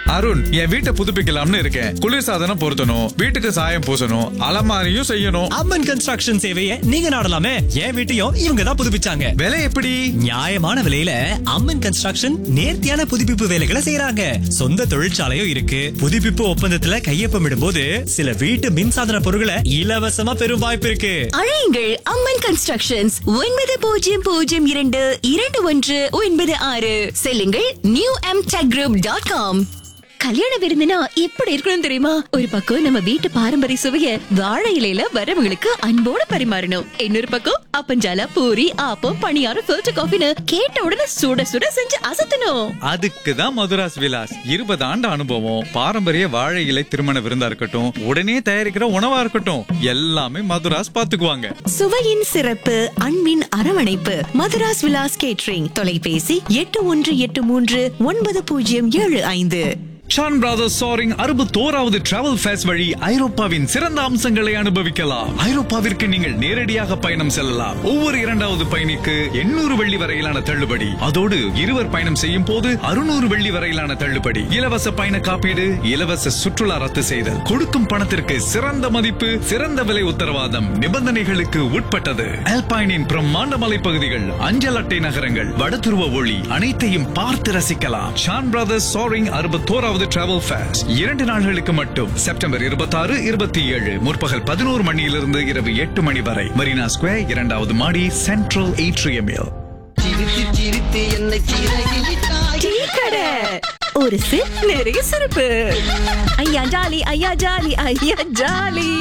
அருண் என் வீட்டை புதுப்பிக்கலாம்னு இருக்கேன் குளிர்சாதனம் பொருத்தணும் வீட்டுக்கு சாயம் பூசணும் அலமாரியும் செய்யணும் அம்மன் கன்ஸ்ட்ரக்ஷன் சேவையை நீங்க நாடலாமே என் வீட்டையும் இவங்க தான் புதுப்பிச்சாங்க விலை எப்படி நியாயமான விலையில அம்மன் கன்ஸ்ட்ரக்ஷன் நேர்த்தியான புதுப்பிப்பு வேலைகளை செய்யறாங்க சொந்த தொழிற்சாலையும் இருக்கு புதுப்பிப்பு ஒப்பந்தத்துல கையொப்பமிடும் சில வீட்டு மின்சாதன பொருட்களை இலவசமா பெறும் வாய்ப்பு இருக்கு அழையுங்கள் அம்மன் கன்ஸ்ட்ரக்ஷன்ஸ் ஒன்பது பூஜ்ஜியம் பூஜ்ஜியம் இரண்டு இரண்டு ஒன்று ஒன்பது ஆறு செல்லுங்கள் new M tech group dot com கல்யாண விருந்துனா எப்படி இருக்கணும் தெரியுமா ஒரு பக்கம் நம்ம வீட்டு பாரம்பரிய சுவைய வாழை இலையில வரவங்களுக்கு அன்போட பரிமாறணும் இன்னொரு பக்கம் அப்பஞ்சால பூரி ஆப்பம் பணியாரம் ஃபில்டர் காஃபின்னு கேட்ட உடனே சுட சுட செஞ்சு அசத்தணும் அதுக்கு தான் மதுராஸ் விலாஸ் இருபது ஆண்டு அனுபவம் பாரம்பரிய வாழை இலை திருமண விருந்தா இருக்கட்டும் உடனே தயாரிக்கிற உணவா இருக்கட்டும் எல்லாமே மதுராஸ் பாத்துக்குவாங்க சுவையின் சிறப்பு அன்பின் அரவணைப்பு மதுராஸ் விலாஸ் கேட்ரிங் தொலைபேசி எட்டு ஒன்று எட்டு மூன்று ஒன்பது பூஜ்ஜியம் ஏழு ஐந்து ஷான் பிரதர்ஸ் சாரிங் அறுபத்தோராவது டிராவல் ஃபேஸ் வழி ஐரோப்பாவின் சிறந்த அம்சங்களை அனுபவிக்கலாம் ஐரோப்பாவிற்கு நீங்கள் நேரடியாக பயணம் செல்லலாம் ஒவ்வொரு இரண்டாவது பயணிக்கு எண்ணூறு வெள்ளி வரையிலான தள்ளுபடி அதோடு இருவர் பயணம் செய்யும் போது அறுநூறு வெள்ளி வரையிலான தள்ளுபடி இலவச பயண காப்பீடு இலவச சுற்றுலா ரத்து செய்தல் கொடுக்கும் பணத்திற்கு சிறந்த மதிப்பு சிறந்த விலை உத்தரவாதம் நிபந்தனைகளுக்கு உட்பட்டது அல்பைனின் பிரம்மாண்ட மலைப்பகுதிகள் அஞ்சல் அட்டை நகரங்கள் வடதுருவ ஒளி அனைத்தையும் பார்த்து ரசிக்கலாம் ஷான் பிரதர்ஸ் சாரிங் அறுபத்தோராவது டிராவல் ஃபேஸ்ட் இரண்டு நாள்களுக்கு மட்டும் செப்டம்பர் இருபத்தாறு இருபத்தி ஏழு முற்பகல் பதினோரு மணியிலிருந்து இரவு எட்டு மணி வரை மரீனா ஸ்கொயர் இரண்டாவது மாடி சென்ட்ரல் ஏட்ரியமில் சிரித்து சிரித்து என்னை சிறகிட்டாய் டீ கடை ஒரு சிப் நிறைய சிறப்பு ஐயா ஜாலி ஐயா ஜாலி ஐயா ஜாலி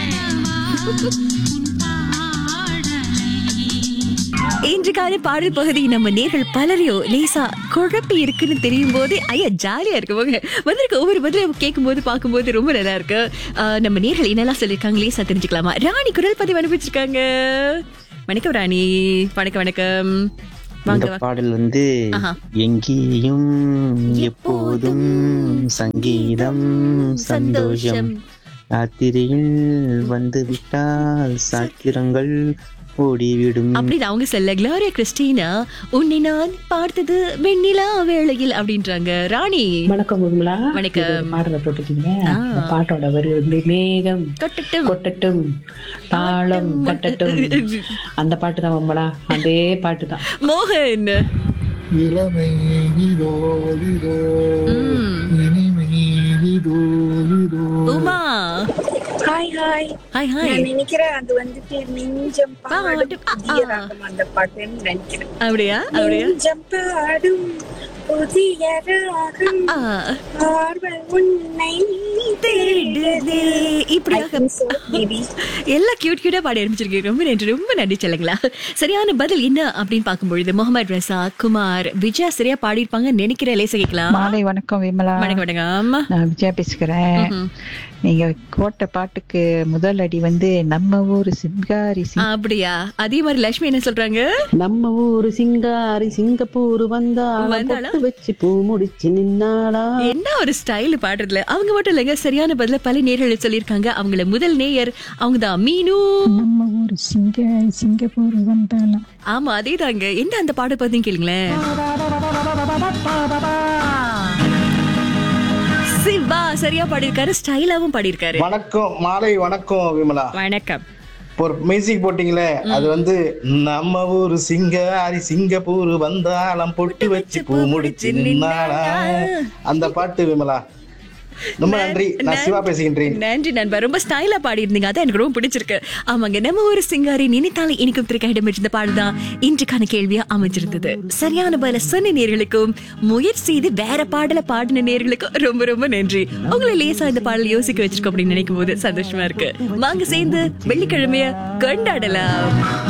இன்று காலை பாடல் பகுதி நம்ம நேர்கள் பலரையோ லேசா குழப்பி இருக்குன்னு தெரியும் போதே ஐயா ஜாலியா இருக்கு போங்க வந்திருக்க ஒவ்வொரு பதிலும் கேட்கும் போது பார்க்கும்போது ரொம்ப நல்லா இருக்கு ஆஹ், நம்ம நேர்கள் என்னெல்லாம் சொல்லியிருக்காங்க லேசா தெரிஞ்சுக்கலாமா ராணி குரல் பதிவு அனுப்பிச்சிருக்காங்க வணக்கம் ராணி வணக்கம் வணக்கம் வாங்க இந்த வாங்க. பாடல் வந்து ஆஹா. எங்கேயும் எப்போதும் சங்கீதம் சந்தோஷம் ராத்திரியில் வந்து விட்டால் சாத்திரங்கள் ஓடிவிடும் அப்படின்னு அவங்க சொல்ல கிளாரியா கிறிஸ்டினா உன்னை நான் பார்த்தது வெண்ணிலா வேளையில் அப்படின்றாங்க ராணி வணக்கம் விமலா வணக்கம். இது பாடலை போட்டுட்டீங்க ஆ. அந்த பாட்டோட வரி வந்து மேகம் கொட்டட்டும் கொட்டட்டும் தாளம் தட்டட்டும் அந்த பாட்டு தான் விமலா அதே பாட்டு தான் மோகன் இளமை இதோ இதோ ம். இனிமை இதோ இதோ Uma hi hi hi hi நான் நினைக்கிறேன் அது வந்துட்டு நெஞ்சம் பாடும் பாடும். புதிய ஆ. ராகம் அந்த பாட்டுன்னு நினைக்கிறேன் அப்படியா அப்படியா நெஞ்சம் பாடும் புதிய ராகம் ஆ, பார்வை உன்னை தேடுதே. இப்படியாக தேடி எல்லாம் கியூட் கியூட்டா பாடி ஆரம்பிச்சிருக்கீங்க ரொம்ப நன்றி ரொம்ப நன்றி சொல்லுங்களா சரியான பதில் என்ன அப்படின்னு பார்க்கும்பொழுது முகமது ரசா குமார் விஜயா சரியா பாடியிருப்பாங்க நினைக்கிற லேச கேட்கலாம் மாலை வணக்கம் விமலா வணக்கம் வணக்கம் நான் விஜயா பேசுகிறேன் ம்ஹும். நீங்க கோட்ட பாட்டுக்கு முதல் அடி வந்து நம்ம ஊர் சிங்காரி சிங் அப்படியா அதே மாதிரி லட்சுமி என்ன சொல்றாங்க நம்ம ஊரு சிங்காரி சிங்கப்பூர் வந்தாளா வந்தாளா? பொட்டு வச்சு பூ முடிச்சு நின்னாளா என்ன ஒரு ஸ்டைல் பாடுறதுல அவங்க மட்டும் இல்லைங்க சரியான பதில பல நேர்கள் சொல்லியிருக்காங்க அவங்கள முதல் நேயர் அவங்க தான் மீனு நம்ம ஊர் சிங்க சிங்கப்பூர் வந்தாலாம் ஆமா அதே தாங்க என்ன அந்த பாட பார்த்தீங்க கேளுங்களேன் சிவா சரியா பாடியிருக்காரு ஸ்டைலாவும் பாடியிருக்காரு வணக்கம் மாலை வணக்கம் விமலா வணக்கம் இப்போ ஒரு மியூசிக் போட்டீங்களே அது வந்து நம்ம ஊரு சிங்காரி சிங்கப்பூர் வந்தாலம் பொட்டு வச்சு பூ முடிச்சு நின்னாளா அந்த பாட்டு விமலா ரொம்ப நன்றி நான் சிவா பேசுகின்றேன் நன்றி நண்பா ரொம்ப ஸ்டைலா பாடி இருந்தீங்க அதான் எனக்கு ரொம்ப பிடிச்சிருக்கு ஆமாங்க நம்ம ஒரு சிங்காரி நினைத்தாலே இனிக்கும் திருக்க இடம்பெற்றிருந்த பாடுதான் இன்றைக்கான கேள்வியா அமைஞ்சிருந்தது சரியான பதில சொன்ன நேர்களுக்கும் முயற்சி செய்து வேற பாடல பாடின நேர்களுக்கும் ரொம்ப ரொம்ப நன்றி உங்களை லேசா இந்த பாடல் யோசிக்க வச்சிருக்கோம் அப்படின்னு நினைக்கும் போது சந்தோஷமா இருக்கு வாங்க சேர்ந்து வெள்ளிக்கிழமைய கொண்டாடலாம்